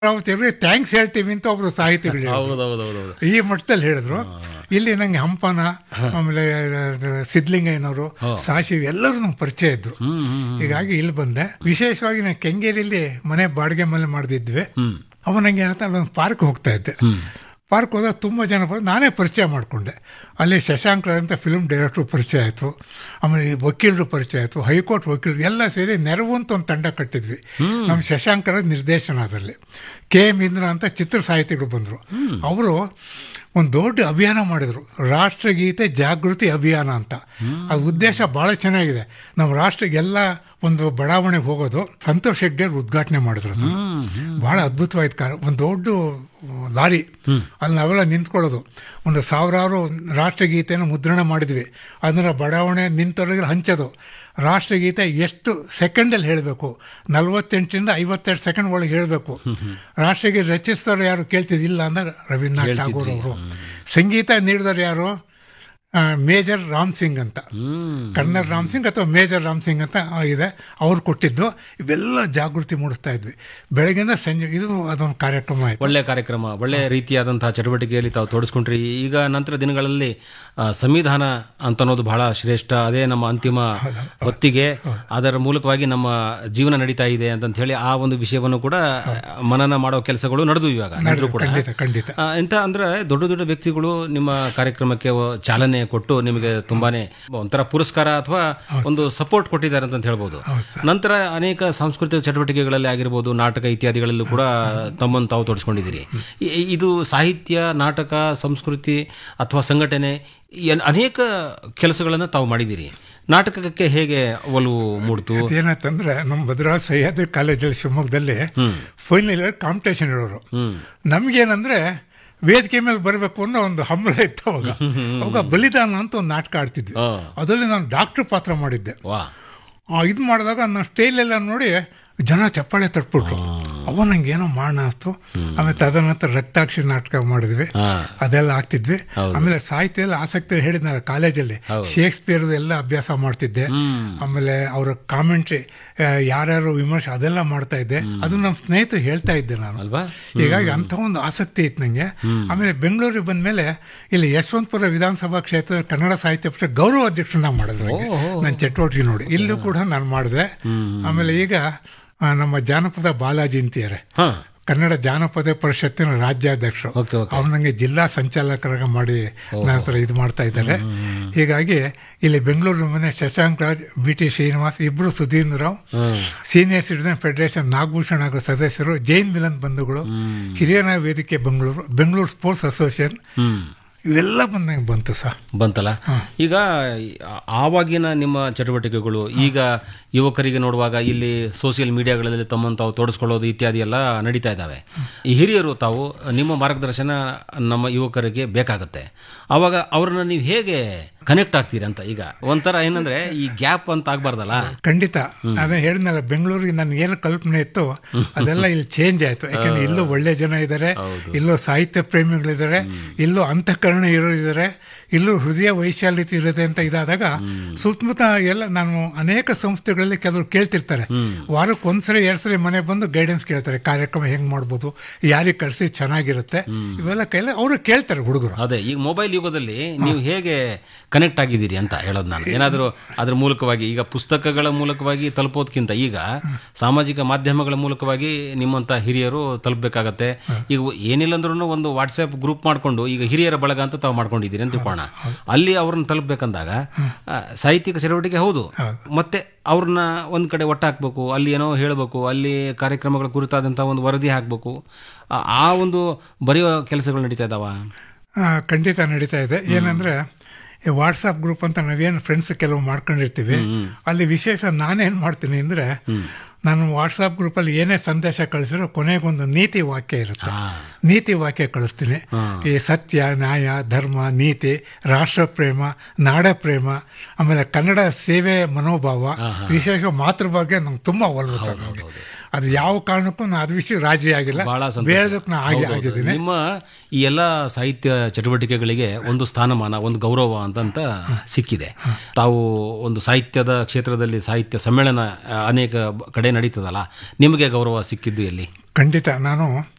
ನಾವು ತಿರುಗಿ ಥ್ಯಾಂಕ್ಸ್ ಹೇಳ್ತೀವಿ ಅಂತ ಒಬ್ರು ಸಾಹಿತಿಗಳು ಹೇಳಿದ್ರು. ಹೌದೌದೌದೌದು ಈ ಮಟ್ಟದಲ್ಲಿ ಹೇಳಿದ್ರು ಇಲ್ಲಿ ನಂಗೆ ಹಂಪನ ಆಮೇಲೆ ಅದು ಸಿದ್ಲಿಂಗಯ್ಯನವರು ಸಾಶಿವ್ ಎಲ್ಲರೂ ನಂಗೆ ಪರಿಚಯ ಇದ್ರು ಹೀಗಾಗಿ ಇಲ್ಲಿ ಬಂದೆ ವಿಶೇಷವಾಗಿ ನಾನು ಕೆಂಗೇರಿಯಲ್ಲಿ ಮನೆ ಬಾಡಿಗೆ ಮನೆ ಮಾಡ್ದಿದ್ವಿ ಅವ ನಂಗೆ ಏನಂತ ಅಲ್ಲೊಂದು ಪಾರ್ಕ್ ಹೋಗ್ತಾ ಇದ್ದೆ ಪಾರ್ಕ್ ಹೋದಾಗ ತುಂಬ ಜನ ಬಂದು ನಾನೇ ಪರಿಚಯ ಮಾಡಿಕೊಂಡೆ ಅಲ್ಲಿ ಶಶಾಂಕ್ ರಾವ್ ಅಂತ ಫಿಲ್ಮ್ ಡೈರೆಕ್ಟ್ರು ಪರಿಚಯ ಆಯಿತು ಆಮೇಲೆ ಈ ವಕೀಲರು ಪರಿಚಯ ಆಯಿತು ಹೈಕೋರ್ಟ್ ವಕೀಲರು ಎಲ್ಲ ಸೇರಿ ನೆರವು ಅಂತ ಒಂದು ತಂಡ ಕಟ್ಟಿದ್ವಿ ನಮ್ಮ ಶಶಾಂಕರ ನಿರ್ದೇಶನದಲ್ಲಿ ಕೆ ಎಮ್ ಇಂದ್ರ ಅಂತ ಚಿತ್ರ ಸಾಹಿತಿಗಳು ಬಂದರು ಅವರು ಒಂದು ದೊಡ್ಡ ಅಭಿಯಾನ ಮಾಡಿದರು ರಾಷ್ಟ್ರಗೀತೆ ಜಾಗೃತಿ ಅಭಿಯಾನ ಅಂತ ಅದು ಉದ್ದೇಶ ಭಾಳ ಚೆನ್ನಾಗಿದೆ ನಮ್ಮ ರಾಷ್ಟ್ರಕ್ಕೆ ಎಲ್ಲ ಒಂದು ಬಡಾವಣೆಗೆ ಹೋಗೋದು ಸಂತೋಷ್ ಹೆಗ್ಡೆ ಉದ್ಘಾಟನೆ ಮಾಡಿದ್ರು ಅದನ್ನ. ಬಹಳ ಅದ್ಭುತವಾಯ್ತು ಕಾರ ಒಂದು ದೊಡ್ಡ ಲಾರಿ ಅಲ್ಲಿ ನಾವೆಲ್ಲ ನಿಂತ್ಕೊಳ್ಳೋದು ಒಂದು ಸಾವಿರಾರು ರಾಷ್ಟ್ರಗೀತೆಯನ್ನು ಮುದ್ರಣ ಮಾಡಿದ್ವಿ ಅದನ್ನ ಬಡಾವಣೆ ನಿಂತವ್ರಿಗೆ ಹಂಚೋದು ರಾಷ್ಟ್ರಗೀತೆ ಎಷ್ಟು ಸೆಕೆಂಡಲ್ಲಿ ಹೇಳಬೇಕು ನಲವತ್ತೆಂಟರಿಂದ ಐವತ್ತೆರಡು ಸೆಕೆಂಡ್ ಒಳಗೆ ಹೇಳಬೇಕು ರಾಷ್ಟ್ರಗೀತೆ ರಚಿಸಿದವರು ಯಾರು ಕೇಳ್ತಿದ್ದಿಲ್ಲ ಅಂದಾಗ ರವೀಂದ್ರನಾಥ್ ಠಾಗೂರ್ ಅವರು ಸಂಗೀತ ನೀಡಿದವರು ಯಾರು ಆ, ಮೇಜರ್ ರಾಮ್ ಸಿಂಗ್ ಅಂತ ಕರ್ನಲ್ ರಾಮ್ ಸಿಂಗ್ ಅಥವಾ ಮೇಜರ್ ರಾಮ್ ಸಿಂಗ್ ಅಂತ ಇದೆ ಅವ್ರು ಕೊಟ್ಟಿದ್ದು ಇವೆಲ್ಲ ಜಾಗೃತಿ ಮೂಡಿಸ್ತಾ ಇದ್ವಿ ಬೆಳಗ್ಗೆಯಿಂದ ಸಂಜೆ ಇದು ಅದೊಂದು ಕಾರ್ಯಕ್ರಮ ಆಯಿತು ಒಳ್ಳೆ ಕಾರ್ಯಕ್ರಮ ಒಳ್ಳೆ ರೀತಿಯಾದಂತಹ ಚಟುವಟಿಕೆಯಲ್ಲಿ ತಾವು ತೋಡಿಸ್ಕೊಂಡ್ರಿ ಈಗ ನಂತರ ದಿನಗಳಲ್ಲಿ ಆ, ಸಂವಿಧಾನ ಅಂತ ಅನ್ನೋದು ಬಹಳ ಶ್ರೇಷ್ಠ ಅದೇ ನಮ್ಮ ಅಂತಿಮ ಹೊತ್ತಿಗೆ ಅದರ ಮೂಲಕವಾಗಿ ನಮ್ಮ ಜೀವನ ನಡೀತಾ ಇದೆ ಅಂತ ಹೇಳಿ ಆ ಒಂದು ವಿಷಯವನ್ನು ಕೂಡ ಮನನ ಮಾಡೋ ಕೆಲಸಗಳು ನಡೆದು ಇವಾಗ ನಡೆದ್ರು ಕೂಡ ಖಂಡಿತ ಖಂಡಿತ ಆ, ಎಂತ ಅಂದ್ರೆ ದೊಡ್ಡ ದೊಡ್ಡ ವ್ಯಕ್ತಿಗಳು ನಿಮ್ಮ ಕಾರ್ಯಕ್ರಮಕ್ಕೆ ವ- ಚಾಲನೆ ಕೊಟ್ಟು ನಿಮಗೆ ತುಂಬಾನೇ ಒಂಥರ ಪುರಸ್ಕಾರ ಅಥವಾ ಒಂದು ಸಪೋರ್ಟ್ ಕೊಟ್ಟಿದ್ದಾರೆ ಅಂತ ಹೇಳ್ಬೋದು ನಂತರ ಅನೇಕ ಸಾಂಸ್ಕೃತಿಕ ಚಟುವಟಿಕೆಗಳಲ್ಲಿ ಆಗಿರ್ಬೋದು ನಾಟಕ ಇತ್ಯಾದಿಗಳಲ್ಲೂ ಕೂಡ ತಮ್ಮನ್ನು ತಾವು ತೊಡಸ್ಕೊಂಡಿದ್ದೀರಿ ಇ- ಇದು ಸಾಹಿತ್ಯ ನಾಟಕ ಸಂಸ್ಕೃತಿ ಅಥವಾ ಸಂಘಟನೆ ಈ ಅನ್- ಅನೇಕ ಕೆಲಸಗಳನ್ನು ತಾವು ಮಾಡಿದ್ದೀರಿ ನಾಟಕಕ್ಕೆ ಹೇಗೆ ಒಲವು ಮೂಡ್ತು ಏನಂತಂದ್ರೆ ನಮ್ಮ ಭದ್ರಾವತಿ ಸಹ್ಯಾದ್ರಿ ಕಾಲೇಜಲ್ಲಿ ಶಿವಮೊಗ್ಗದಲ್ಲಿ ಫೈನಲ್ ಇಯರ್ ಕಾಂಪಿಟೇಷನ್ ಇರೋರು ನಮ್ಗೇನಂದ್ರೆ ವೇದಿಕೆ ಮೇಲೆ ಬರಬೇಕು ಅನ್ನೋ ಒಂದು ಹಂಬಲ ಇತ್ತು ಅವಾಗ ಅವಾಗ ಬಲಿದಾನ ಅಂತ ಒಂದು ನಾಟಕ ಆಡ್ತಿದ್ವಿ ಆ. ಅದರಲ್ಲಿ ನಾನು ಡಾಕ್ಟರ್ ಪಾತ್ರ ಮಾಡಿದ್ದೆ ವಾ ಇದು ಮಾಡಿದಾಗ ನನ್ನ ಸ್ಟೈಲ್ ಎಲ್ಲ ನೋಡಿ ಜನ ಚಪ್ಪಾಳೆ ತಟ್ಬಿಟ್ರು ಅವ ನಂಗೆ ಏನೋ ಮಾಡೋಣ ಅನಿಸ್ತು ಆಮೇಲೆ ತದನಂತರ ರಕ್ತಾಕ್ಷಿ ನಾಟಕ ಮಾಡಿದ್ವಿ ಹಾ. ಅದೆಲ್ಲ ಆಗ್ತಿದ್ವಿ ಆಮೇಲೆ ಸಾಹಿತ್ಯ ಆಸಕ್ತಿ ಹೇಳಿದ್ನಲ್ಲ ಕಾಲೇಜಲ್ಲಿ ಶೇಕ್ಸ್ಪಿಯರ್ ಎಲ್ಲ ಅಭ್ಯಾಸ ಮಾಡ್ತಿದ್ದೆ ಆಮೇಲೆ ಅವರ ಕಾಮೆಂಟ್ರಿ ಯಾರ್ಯಾರು ವಿಮರ್ಶೆ ಅದೆಲ್ಲ ಮಾಡ್ತಾ ಇದ್ದೆ ಅದು ನಮ್ಮ ಸ್ನೇಹಿತರು ಹೇಳ್ತಾ ಇದ್ದೆ ನಾನು ಅಲ್ವಾ ಹೀಗಾಗಿ ಅಂತ ಒಂದು ಆಸಕ್ತಿ ಇತ್ತು ನಂಗೆ ಆಮೇಲೆ ಬೆಂಗಳೂರಿಗೆ ಬಂದ್ಮೇಲೆ ಇಲ್ಲಿ ಯಶವಂತಪುರ ವಿಧಾನಸಭಾ ಕ್ಷೇತ್ರ ಕನ್ನಡ ಸಾಹಿತ್ಯ ಪರಿಷತ್ ಗೌರವ ಅಧ್ಯಕ್ಷನ ಮಾಡಿದ್ರು ನಂಗೆ. ನನ್ನ ಚಟುವಟಿಕೆ ನೋಡಿ ಇಲ್ಲೂ ಕೂಡ ನಾನು ಮಾಡಿದೆ ಆಮೇಲೆ ಈಗ ಆ, ನಮ್ಮ ಜಾನಪದ ಬಾಲಾಜಿ ಅಂತಿದ್ದಾರೆ ಹಾ ಕನ್ನಡ ಜಾನಪದ ಪರಿಷತ್ತಿನ ರಾಜ್ಯಾಧ್ಯಕ್ಷರು ಓಕೆ ಓಕೆ ಅವ್ರು ನಂಗೆ ಜಿಲ್ಲಾ ಸಂಚಾಲಕರಾಗ ಮಾಡಿ ನನ್ನ ಹತ್ರ ಇದು ಮಾಡ್ತಾ ಇದ್ದಾರೆ ಹೀಗಾಗಿ ಇಲ್ಲಿ ಬೆಂಗಳೂರು ಮನೆ ಶಶಾಂಕ್ ರಾಜ್ ಬಿ ಟಿ ಶ್ರೀನಿವಾಸ್ ಇಬ್ರು Sudhindra Rao senior citizen federation Nagabhushan ಹಾಗೂ ಸದಸ್ಯರು ಜೈನ್ ಮಿಲನ್ ಬಂಧುಗಳು ಹಿರಿಯರ ವೇದಿಕೆ ಬೆಂಗಳೂರು ಬೆಂಗಳೂರು ಸ್ಪೋರ್ಟ್ಸ್ ಅಸೋಸಿಯೇಷನ್ ಹ್ಮ್ ಇವೆಲ್ಲ ಬಂದಂಗೆ ಬಂತು ಸರ್ ಬಂತಲ್ಲ ಈಗ ಆ- ಆವಾಗಿನ ನಿಮ್ಮ ಚಟುವಟಿಕೆಗಳು ಈಗ ಯುವಕರಿಗೆ ನೋಡುವಾಗ ಇಲ್ಲಿ ಸೋಷಿಯಲ್ ಮೀಡಿಯಾಗಳಲ್ಲಿ ತಮ್ಮನ್ನು ತಾವು ತೋಡಿಸ್ಕೊಳ್ಳೋದು ಇತ್ಯಾದಿ ಎಲ್ಲ ನಡೀತಾ ಇದ್ದಾವೆ ಈ ಹಿರಿಯರು ತಾವು ನಿಮ್ಮ ಮಾರ್ಗದರ್ಶನ ನಮ್ಮ ಯುವಕರಿಗೆ ಬೇಕಾಗುತ್ತೆ ಅವಾಗ ಅವ್ರನ್ನ ನೀವು ಹೇಗೆ ಕನೆಕ್ಟ್ ಆಗ್ತೀರಿ ಅಂತ ಈಗ ಒಂಥರ ಏನಂದ್ರೆ ಈ ಗ್ಯಾಪ್ ಅಂತ ಆಗ್ಬಾರ್ದಲ್ಲ ಖಂಡಿತ ಅದೇ ಹೇಳಿದ್ನಲ್ಲ ಬೆಂಗಳೂರಿಗೆ ನನ್ಗೆ ಏನು ಕಲ್ಪನೆ ಇತ್ತು ಅದೆಲ್ಲ ಇಲ್ಲಿ ಚೇಂಜ್ ಆಯ್ತು ಯಾಕಂದ್ರೆ ಇಲ್ಲೂ ಒಳ್ಳೆ ಜನ ಇದ್ದಾರೆ ಇಲ್ಲೂ ಸಾಹಿತ್ಯ ಪ್ರೇಮಿಗಳಿದ್ದಾರೆ ಇಲ್ಲೂ ಅಂತಃಕರಣ ಇರೋರಿದ್ದಾರೆ ಇಲ್ಲೂ ಹೃದಯ ವೈಶಾಲ್ಯತೆ ಇರುತ್ತೆ ಅಂತ ಇದಾದಾಗ ಸುತ್ತಮುತ್ತ ಎಲ್ಲ ನಾನು ಅನೇಕ ಸಂಸ್ಥೆಗಳಲ್ಲಿ ಕೆಲವರು ಕೇಳ್ತಿರ್ತಾರೆ ವಾರಕ್ಕೆ ಒಂದ್ಸರಿ ಎರಡ್ ಸರಿ ಮನೆ ಬಂದು ಗೈಡೆನ್ಸ್ ಕೇಳ್ತಾರೆ ಕಾರ್ಯಕ್ರಮ ಹೆಂಗ್ ಮಾಡ್ಬೋದು ಯಾರಿಗೆ ಕಳಿಸಿ ಚೆನ್ನಾಗಿರುತ್ತೆ ಇವೆಲ್ಲ ಕೈಲ ಅವರು ಕೇಳ್ತಾರೆ ಹುಡುಗರು ಅದೇ ಈಗ ಮೊಬೈಲ್ ಯುಗದಲ್ಲಿ ನೀವು ಹೇಗೆ ಕನೆಕ್ಟ್ ಆಗಿದ್ದೀರಿ ಅಂತ ಹೇಳೋದು ನಾನು ಏನಾದರೂ ಅದ್ರ ಮೂಲಕವಾಗಿ ಈಗ ಪುಸ್ತಕಗಳ ಮೂಲಕವಾಗಿ ತಲುಪೋದ್ಕಿಂತ ಈಗ ಸಾಮಾಜಿಕ ಮಾಧ್ಯಮಗಳ ಮೂಲಕವಾಗಿ ನಿಮ್ಮಂತ ಹಿರಿಯರು ತಲುಪಬೇಕಾಗತ್ತೆ ಈಗ ಏನಿಲ್ಲ ಅಂದ್ರೂ ಒಂದು ವಾಟ್ಸ್ಆಪ್ ಗ್ರೂಪ್ ಮಾಡ್ಕೊಂಡು ಈಗ ಹಿರಿಯರ ಬಳಗ ಅಂತ ತಾವು ಮಾಡ್ಕೊಂಡಿದ್ದೀರಿ ಅಂತ ತಿಳ್ಕೋಣ ಅಲ್ಲಿ ಅವ್ರನ್ನ ತಲುಪಬೇಕಂದಾಗ ಆ, ಸಾಹಿತ್ಯಿಕ ಚಟುವಟಿಕೆ ಹೌದು ಮತ್ತೆ ಅವ್ರನ್ನ ಒಂದ್ ಕಡೆ ಒಟ್ಟಾಕ್ಬೇಕು ಅಲ್ಲಿ ಏನೋ ಹೇಳಬೇಕು ಅಲ್ಲಿ ಕಾರ್ಯಕ್ರಮಗಳ ಕುರಿತಾದಂಥ ಒಂದು ವರದಿ ಹಾಕಬೇಕು ಆ ಒಂದು ಬರೆಯೋ ಕೆಲಸಗಳು ನಡೀತಾ ಇದಾವ ಆ, ಖಂಡಿತ ನಡೀತಾ ಇದೆ ಏನಂದ್ರೆ ಈ ವಾಟ್ಸಪ್ ಗ್ರೂಪ್ ಅಂತ ನಾವೇನು ಫ್ರೆಂಡ್ಸ್ ಕೆಲವು ಮಾಡ್ಕೊಂಡಿರ್ತೀವಿ ಅಲ್ಲಿ ವಿಶೇಷ ನಾನೇನ್ ಮಾಡ್ತೀನಿ ಅಂದ್ರೆ ನಾನು ವಾಟ್ಸಪ್ ಗ್ರೂಪಲ್ಲಿ ಏನೇ ಸಂದೇಶ ಕಳಿಸಿರೋ ಕೊನೆಗೊಂದು ನೀತಿ ವಾಕ್ಯ ಇರುತ್ತೆ ನೀತಿ ವಾಕ್ಯ ಕಳಿಸ್ತೀನಿ ಈ ಸತ್ಯ ನ್ಯಾಯ ಧರ್ಮ ನೀತಿ ರಾಷ್ಟ್ರ ಪ್ರೇಮ ನಾಡ ಪ್ರೇಮ ಆಮೇಲೆ ಕನ್ನಡ ಸೇವೆ ಮನೋಭಾವ ವಿಶೇಷ ಮಾತೃ ಬಗ್ಗೆ ನಂಗೆ ತುಂಬಾ ಒಲವು ಸರ್ ನನಗೆ ಅದು ಯಾವ ಕಾರಣಕ್ಕೂ ನಾನು ಅದ್ ವಿಷಯ ರಾಜಿ ಆಗಿಲ್ಲ ಬಹಳ ಸಂತೋಷ. ಬೇರೆದಕ್ಕೆ ನಾ ಆಗಿ ಹೌದೌದು. ಆಗಿದ್ದೀನಿ ನಿಮ್ಮ ಈ ಎಲ್ಲ ಸಾಹಿತ್ಯ ಚಟುವಟಿಕೆಗಳಿಗೆ ಒಂದು ಸ್ಥಾನಮಾನ ಒಂದು ಗೌರವ ಅಂತಂತ ಸಿಕ್ಕಿದೆ ತಾವು ಒಂದು ಸಾಹಿತ್ಯದ ಕ್ಷೇತ್ರದಲ್ಲಿ ಸಾಹಿತ್ಯ ಸಮ್ಮೇಳನ ಆ, ಅನೇಕ ಕಡೆ ನಡೀತದಲ್ಲ ನಿಮಗೆ ಗೌರವ ಸಿಕ್ಕಿದ್ದು ಎಲ್ಲಿ ಖಂಡಿತ ನಾನು